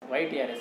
వైటీఆర్ఎస్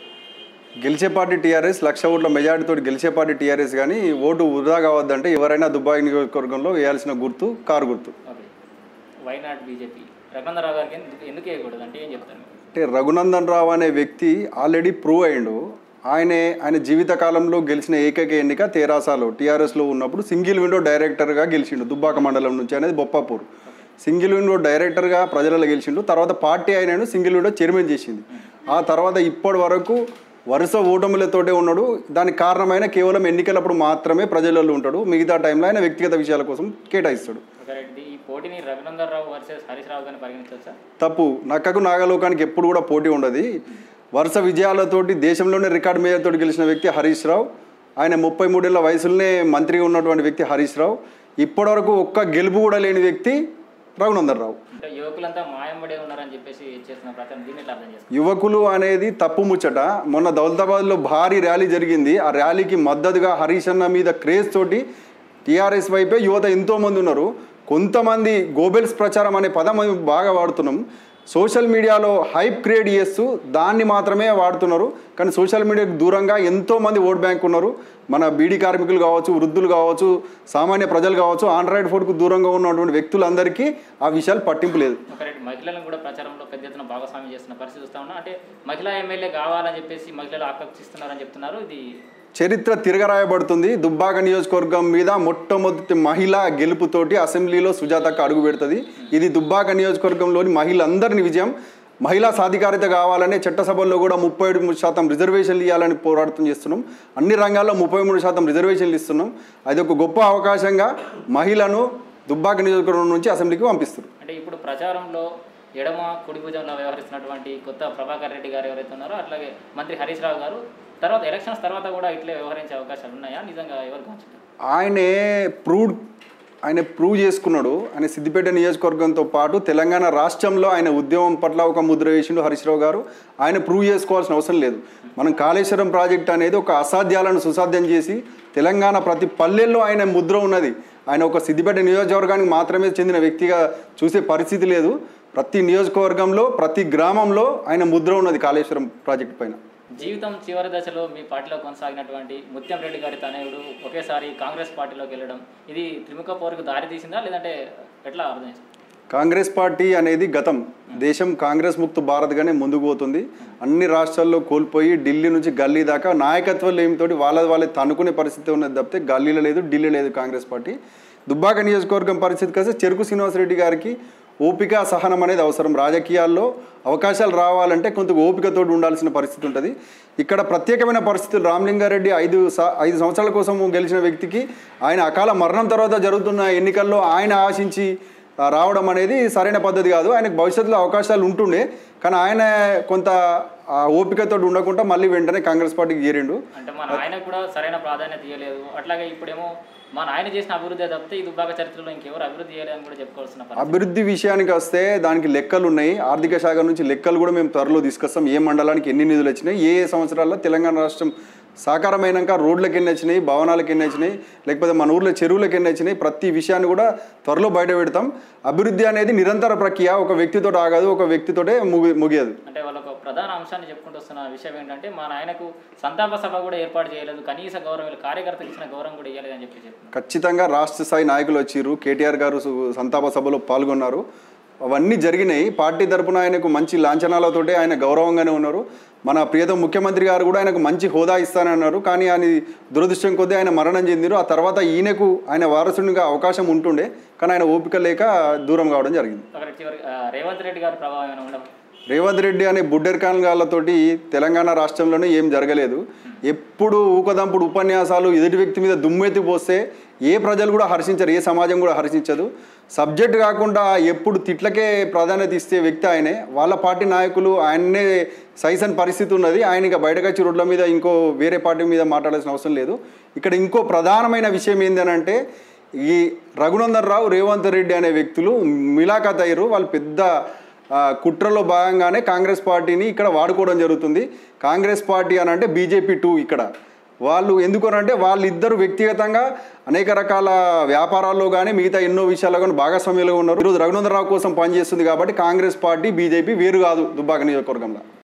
గెలిచే party TRS లక్ష ఓట్ల మెజార్టీతో గెలిచే పార్టీ టీఆర్ఎస్ కానీ ఓటు వృధా కావద్దంటే ఎవరైనా దుబ్బాయి నియోజకవర్గంలో వేయాల్సిన గుర్తు కారు గుర్తు ఓకే వైనాట్ బీజేపీ రఘునందరావు గారికి ఎందుకు ఎందుకు వేయకూడదు అంటే ఏం చెప్తారు మీరు? అంటే రఘునందన్ రావు అనే వ్యక్తి ఆల్రెడీ ప్రూవ్ అయ్యిండు ఆయనే ఆయన జీవిత కాలంలో గెలిచిన ఏకైక ఎన్నిక తెరాసాలో టీఆర్ఎస్లో ఉన్నప్పుడు సింగిల్ విండో డైరెక్టర్గా గెలిచిండు దుబ్బాక మండలం నుంచి అనేది బొప్పాపూర్ సింగిల్ విండో డైరెక్టర్గా ప్రజలలో గెలిచిండు తర్వాత పార్టీ అయినాను సింగిల్ విండో చైర్మన్ చేసింది ఆ తర్వాత ఇప్పటి వరకు వరుస ఓటములతోటే ఉన్నాడు దానికి కారణమైన కేవలం ఎన్నికలప్పుడు మాత్రమే ప్రజలలో ఉంటాడు మిగతా టైంలో ఆయన వ్యక్తిగత విషయాల కోసం కేటాయిస్తాడు ఓకే రైట్ ఈ పోటీని రఘునందన్ రావు వర్సెస్ హరీష్ రావు గారిని పరిగణించవచ్చా తప్పు నక్కకు నాగలోకానికి ఎప్పుడు కూడా పోటీ ఉండదు వరుస విజయాలతోటి దేశంలోనే రికార్డ్ మేయర్ తోటి గెలిచిన వ్యక్తి హరీష్ రావు ఆయన ముప్పై మూడేళ్ల వయసులోనే మంత్రిగా ఉన్నటువంటి వ్యక్తి హరీష్ రావు ఇప్పటివరకు ఒక్క గెలుపు కూడా లేని వ్యక్తి రఘునందన్ రావు అంటే యువకులంతా మాయంబడే ఉన్నారని చెప్పేసి చేస్తున్న ప్రకారం దీన్ని ఎట్లా అర్థం చేస్తారు యువకులు అనేది తప్పు ముచ్చట మొన్న దౌలతాబాద్లో భారీ ర్యాలీ జరిగింది ఆ ర్యాలీకి మద్దతుగా హరీష్ అన్న మీద క్రేజ్ తోటి టీఆర్ఎస్ వైపే యువత ఎంతోమంది ఉన్నారు కొంతమంది గోబెల్స్ ప్రచారం అనే పదం మేము బాగా వాడుతున్నాం సోషల్ మీడియాలో హైప్ క్రియేట్ చేస్తూ దాన్ని మాత్రమే వాడుతున్నారు కానీ సోషల్ మీడియాకు దూరంగా ఎంతోమంది ఓట్ బ్యాంక్ ఉన్నారు మన బీడీ కార్మికులు కావచ్చు వృద్ధులు కావచ్చు సామాన్య ప్రజలు కావచ్చు ఆండ్రాయిడ్ ఫోన్కు దూరంగా ఉన్నటువంటి వ్యక్తులందరికీ ఆ విషయాలు పట్టింపు లేదు ఒక రైట్ మహిళలను కూడా ప్రచారంలో పెద్ద ఎత్తున భాగస్వామ్యం చేస్తున్న పరిస్థితి చూస్తా ఉన్నా అంటే మహిళా ఎమ్మెల్యే కావాలని చెప్పేసి మహిళలు ఆకర్షిస్తున్నారని చెప్తున్నారు ఇది చరిత్ర తిరగరాయబడుతుంది దుబ్బాక నియోజకవర్గం మీద మొట్టమొదటి మహిళ గెలుపుతోటి అసెంబ్లీలో సుజాతకు అడుగు పెడుతుంది ఇది దుబ్బాక నియోజకవర్గంలోని మహిళలందరిని విజయం మహిళా సాధికారిత కావాలనే చట్టసభల్లో కూడా ముప్పై ఏడు శాతం రిజర్వేషన్లు ఇవ్వాలని పోరాటం చేస్తున్నాం అన్ని రంగాల్లో ముప్పై మూడు శాతం రిజర్వేషన్లు ఇస్తున్నాం అది ఒక గొప్ప అవకాశంగా మహిళను దుబ్బాక నియోజకవర్గం నుంచి అసెంబ్లీకి పంపిస్తారు అంటే ఇప్పుడు ప్రచారంలో ఎడమ కుడి భుజంలో వ్యవహరిస్తున్నటువంటి కొత్త ప్రభాకర్ రెడ్డి గారు ఎవరైతే ఉన్నారో అట్లాగే మంత్రి హరీష్ రావు గారు తర్వాత ఎలక్షన్స్ తర్వాత కూడా ఇట్లే వ్యవహరించే అవకాశాలు ఉన్నాయా నిజంగా ఎవరు కాంచుతారు ఆయనే ప్రూవ్ ఆయన ప్రూవ్ చేసుకున్నాడు ఆయన సిద్దిపేట నియోజకవర్గంతో పాటు తెలంగాణ రాష్ట్రంలో ఆయన ఉద్యమం పట్ల ఒక ముద్ర వేసిండు హరీష్ రావు గారు ఆయన ప్రూవ్ చేసుకోవాల్సిన అవసరం లేదు మనం కాళేశ్వరం ప్రాజెక్ట్ అనేది ఒక అసాధ్యాలను సుసాధ్యం చేసి తెలంగాణ ప్రతి పల్లెల్లో ఆయన ముద్ర ఉన్నది ఆయన ఒక సిద్దిపేట నియోజకవర్గానికి మాత్రమే చెందిన వ్యక్తిగా చూసే పరిస్థితి లేదు ప్రతి నియోజకవర్గంలో ప్రతి గ్రామంలో ఆయన ముద్ర ఉన్నది కాళేశ్వరం ప్రాజెక్ట్ పైన జీవితం చివరి దశలో మీ పార్టీలో కొనసాగినటువంటి ముత్యం రెడ్డి గారి తనయుడు ఒకేసారి కాంగ్రెస్ పార్టీలోకి వెళ్ళడం ఇది త్రిముఖ పోరుకు దారి తీసిందా లేదంటే ఎట్లా అర్థం చేసుకో కాంగ్రెస్ పార్టీ అనేది గతం దేశం కాంగ్రెస్ ముక్త భారత్గానే ముందుకు పోతుంది అన్ని రాష్ట్రాల్లో కోల్పోయి ఢిల్లీ నుంచి గల్లీ దాకా నాయకత్వం లేమితోటి వాళ్ళ వాళ్ళే తనుకునే పరిస్థితి ఉన్నది తప్పితే గల్లీలో లేదు ఢిల్లీ లేదు కాంగ్రెస్ పార్టీ దుబ్బాక నియోజకవర్గం పరిస్థితి కాస్తే చెరుకు శ్రీనివాసరెడ్డి గారికి ఓపిక సహనం అనేది అవసరం రాజకీయాల్లో అవకాశాలు రావాలంటే కొంత ఓపికతోటి ఉండాల్సిన పరిస్థితి ఉంటుంది ఇక్కడ ప్రత్యేకమైన పరిస్థితులు రామలింగారెడ్డి ఐదు స- ఐదు సంవత్సరాల కోసం గెలిచిన వ్యక్తికి ఆయన అకాల మరణం తర్వాత జరుగుతున్న ఎన్నికల్లో ఆయన ఆశించి ఆ, రావడం అనేది సరైన పద్ధతి కాదు ఆయనకు భవిష్యత్తులో అవకాశాలు ఉంటుండే కానీ ఆయన కొంత ఆ ఓపికతో ఉండకుండా మళ్ళీ వెంటనే కాంగ్రెస్ పార్టీకి చేరిండు అంటే మా నాయన కూడా సరైన ప్రాధాన్యత ఇవ్వలేదు అట్లాగే ఇప్పుడేమో మా నాయన చేసిన అభివృద్ధి తప్పితే ఈ దుబ్బాక చరిత్రలో ఇంకెవరు అభివృద్ధి చేయలేదని కూడా చెప్పుకోవాల్సిన పరిస్థితి అభివృద్ధి విషయానికి వస్తే దానికి లెక్కలు ఉన్నాయి ఆర్థిక శాఖ నుంచి లెక్కలు కూడా మేము త్వరలో తీసుకొస్తాం ఏ మండలానికి ఎన్ని నిధులు వచ్చినాయి ఏ ఏ సంవత్సరాల్లో తెలంగాణ రాష్ట్రం సాకారమైనాక రోడ్లకు ఎన్ని వచ్చినాయి భవనాలకు ఎన్ని వచ్చినాయి లేకపోతే మన ఊర్లో చెరువులకు ఎన్ని వచ్చినాయి ప్రతి విషయాన్ని కూడా త్వరలో బయట పెడతాం అభివృద్ధి అనేది నిరంతర ప్రక్రియ ఒక వ్యక్తితో ఆగదు ఒక వ్యక్తితోటే ముగి ముగియదు అంటే వాళ్ళకు ప్రధాన అంశాన్ని చెప్పుకుంటూ వస్తున్న విషయం ఏంటంటే మా నాయనకు సంతాప సభ కూడా ఏర్పాటు చేయలేదు కనీస గౌరవం వీళ్ళ కార్యకర్తలకు ఇచ్చిన గౌరవం కూడా ఇవ్వలేదని చెప్పి చెప్తున్నారు ఖచ్చితంగా రాష్ట్ర స్థాయి నాయకులు వచ్చిర్రు కేటీఆర్ గారు సు- సంతాప సభలో పాల్గొన్నారు అవన్నీ జరిగినాయి పార్టీ తరపున ఆయనకు మంచి లాంఛనాలతోటే ఆయన గౌరవంగానే ఉన్నారు మన ప్రియతమ ముఖ్యమంత్రి గారు కూడా ఆయనకు మంచి హోదా ఇస్తానన్నారు కానీ ఆయన దురదృష్టం కొద్దీ ఆయన మరణం చెందిరు ఆ తర్వాత ఈయనకు ఆయన వారసునిగా అవకాశం ఉంటుండే కానీ ఆయన ఓపిక లేక దూరం కావడం జరిగింది అక్కడ చివరి ఆ, రేవంత్ రెడ్డి గారి ప్రభావం ఏమైనా ఉండవు రేవంత్ రెడ్డి అనే బుడ్డెర్కాన్గాళ్ళతోటి తెలంగాణ రాష్ట్రంలోనే ఏం జరగలేదు ఎప్పుడు ఊకదంపుడు ఉపన్యాసాలు ఎదుటి వ్యక్తి మీద దుమ్మెత్తి పోస్తే ఏ ప్రజలు కూడా హర్షించరు ఏ సమాజం కూడా హర్షించదు సబ్జెక్ట్ కాకుండా ఎప్పుడు తిట్లకే ప్రాధాన్యత ఇస్తే వ్యక్తి ఆయనే వాళ్ళ పార్టీ నాయకులు ఆయన్నే సైసన్ పరిస్థితి ఉన్నది ఆయన ఇక బయటకు వచ్చి రోడ్ల మీద ఇంకో వేరే పార్టీ మీద మాట్లాడాల్సిన అవసరం లేదు ఇక్కడ ఇంకో ప్రధానమైన విషయం ఏంటంటే ఈ రఘునందన్ రావు రేవంత్ రెడ్డి అనే వ్యక్తులు మిలాఖత్ అయ్యారు వాళ్ళు పెద్ద ఆ, కుట్రలో భాగంగానే కాంగ్రెస్ పార్టీని ఇక్కడ వాడుకోవడం జరుగుతుంది కాంగ్రెస్ పార్టీ అని అంటే బీజేపీ టూ ఇక్కడ వాళ్ళు ఎందుకనంటే వాళ్ళిద్దరు వ్యక్తిగతంగా అనేక రకాల వ్యాపారాల్లో కానీ మిగతా ఎన్నో విషయాల్లో కానీ భాగస్వామ్యంలో ఉన్నారు ఈరోజు రఘునందరావు కోసం పనిచేస్తుంది కాబట్టి కాంగ్రెస్ పార్టీ బీజేపీ వేరు కాదు దుబ్బాక నియోజకవర్గంలో